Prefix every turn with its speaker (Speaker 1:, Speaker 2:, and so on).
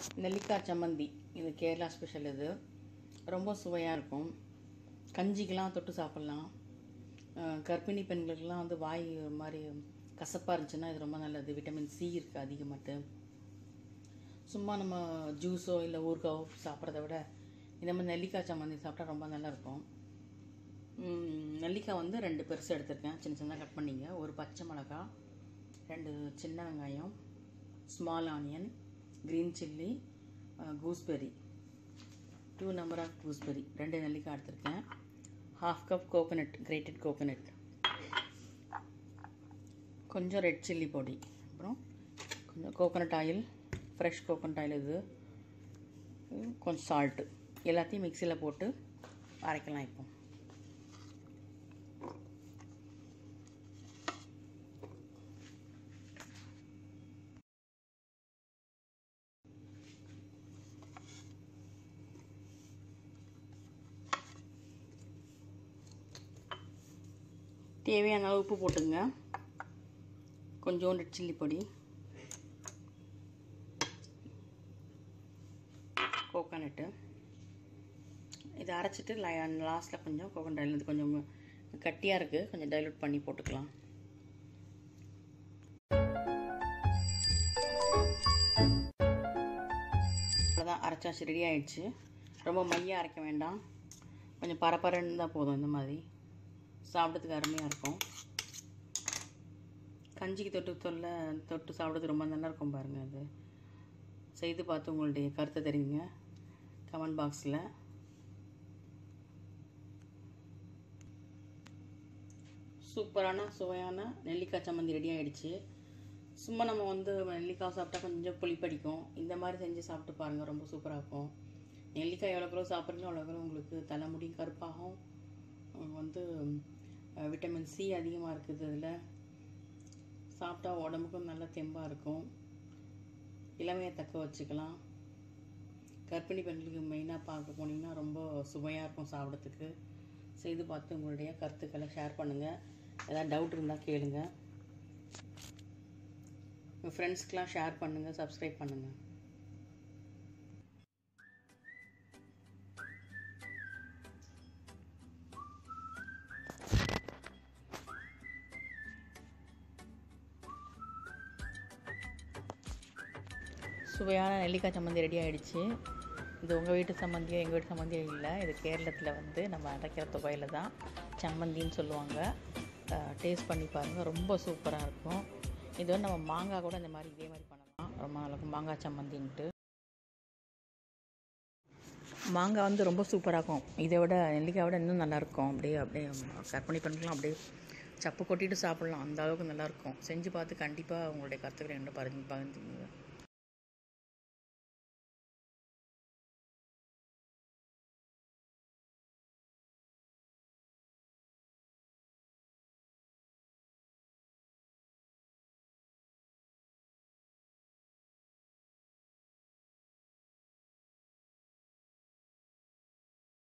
Speaker 1: நெல்லிக்காய் சம்மந்தி இது கேரளா ஸ்பெஷல் இது ரொம்ப சுவையாக இருக்கும் கஞ்சிக்கெலாம் தொட்டு சாப்பிட்லாம் அஹ் கர்ப்பிணி பெண்களுக்கெல்லாம் வந்து வாய் ஒரு மாதிரி கசப்பாக இருந்துச்சுன்னா இது ரொம்ப நல்லது விட்டமின் சி இருக்குது அதிகமாட்டு சும்மா நம்ம ஜூஸோ இல்லை ஊறுகாவோ சாப்பிட்றத விட இந்த மாதிரி நெல்லிக்காய் சம்மந்தி சாப்பிட்டா ரொம்ப நல்லா இருக்கும் ம், நெல்லிக்காய் வந்து ரெண்டு பெருசு எடுத்திருக்கேன் சின்ன சின்னதாக கட் பண்ணிங்க ஒரு பச்சை மிளகா ரெண்டு சின்ன வெங்காயம் small onion green chilli gooseberry two number of gooseberry ரெண்டு நெல்லிக்காய் எடுத்திருக்கேன் half cup coconut grated coconut கொஞ்சம் ரெட் சில்லி பொடி அப்புறம் கொஞ்சம் coconut oil fresh coconut oil இது இது கொஞ்சம் சால்ட்டு எல்லாத்தையும் மிக்சியில் போட்டு அரைக்கலாம் இப்போ தேவையான அளவு உப்பு போட்டுங்க கொஞ்சோண்டு சில்லி பொடி கோகோனட்டு இதை அரைச்சிட்டு லாஸ்ட்டில் கொஞ்சம் கோகோனட் ஆயில் இது கொஞ்சம் கட்டியாக இருக்குது கொஞ்சம் டைலூட் பண்ணி போட்டுக்கலாம் அவ்வளோதான் அரைச்சாச்சு ரெடி ஆயிடுச்சு ரொம்ப மையாக அரைக்க வேண்டாம் கொஞ்சம் பரபரன்னு தான் போதும் இந்த மாதிரி சாப்பிட்றதுக்கு அருமையாக இருக்கும் கஞ்சிக்கு தொட்டு தொல்ல தொட்டு சாப்பிட்றது ரொம்ப நல்லா இருக்கும் பாருங்கள் அது செய்து பார்த்து உங்களுடைய கருத்தை தெரியுங்க கமெண்ட் பாக்ஸில் சூப்பரான சுவையான நெல்லிக்காய் சம்மந்தி ரெடி ஆயிடுச்சு சும்மா நம்ம வந்து நெல்லிக்காய் சாப்பிட்டா கொஞ்சம் புளிப்படிக்கும் இந்த மாதிரி செஞ்சு சாப்பிட்டு பாருங்கள் ரொம்ப சூப்பராக இருக்கும் நெல்லிக்காய் எவ்வளோக்குளோ சாப்பிட்றீங்களோ அவ்வளோக்குளோ உங்களுக்கு தலைமுடி கருப்பாகும் உங்களுக்கு வந்து அஹ், விட்டமின் சி அதிகமாக இருக்குது இதில் சாப்பிட்டா உடம்புக்கும் நல்ல தெம்பாக இருக்கும் இளமையை தக்க வச்சுக்கலாம் கர்ப்பிணி பெண்களுக்கு மெயினாக பார்க்க போனீங்கன்னா ரொம்ப சுவையாக இருக்கும் சாப்பிட்றதுக்கு செய்து பார்த்து உங்களுடைய கருத்துக்களை ஷேர் பண்ணுங்கள் ஏதாவது டவுட் இருந்தால் கேளுங்க உங்கள் ஃப்ரெண்ட்ஸ்க்கெலாம் ஷேர் பண்ணுங்கள் சப்ஸ்கிரைப் பண்ணுங்கள் சுவையான நெல்லிக்காய் சம்மந்தி ரெடி ஆயிடுச்சு இது உங்கள் வீட்டு சம்மந்தியோ எங்கள் வீட்டு சம்மந்தியோ இல்லை இது கேரளத்தில் வந்து நம்ம அரைக்கிற துவையில் தான் சம்மந்தின்னு சொல்லுவாங்க டேஸ்ட் பண்ணி பாருங்கள் ரொம்ப சூப்பராக இருக்கும் இது வந்து நம்ம மாங்காய் கூட இந்த மாதிரி இதே மாதிரி பண்ணலாம் ரொம்ப நல்லா இருக்கும் மாங்காய் சம்மந்தின்ட்டு மாங்காய் வந்து ரொம்ப சூப்பராக இருக்கும் இதை விட நெல்லிக்காய் விட இன்னும் நல்லாயிருக்கும் அப்படியே அப்படியே கற்பனை பண்ணிக்கலாம் அப்படியே சப்பு கொட்டிட்டு சாப்பிட்லாம் அந்த அளவுக்கு நல்லாயிருக்கும் செஞ்சு பார்த்து கண்டிப்பாக உங்களுடைய கருத்துக்களை என்ன பகிர்ந்து பகிர்ந்துங்க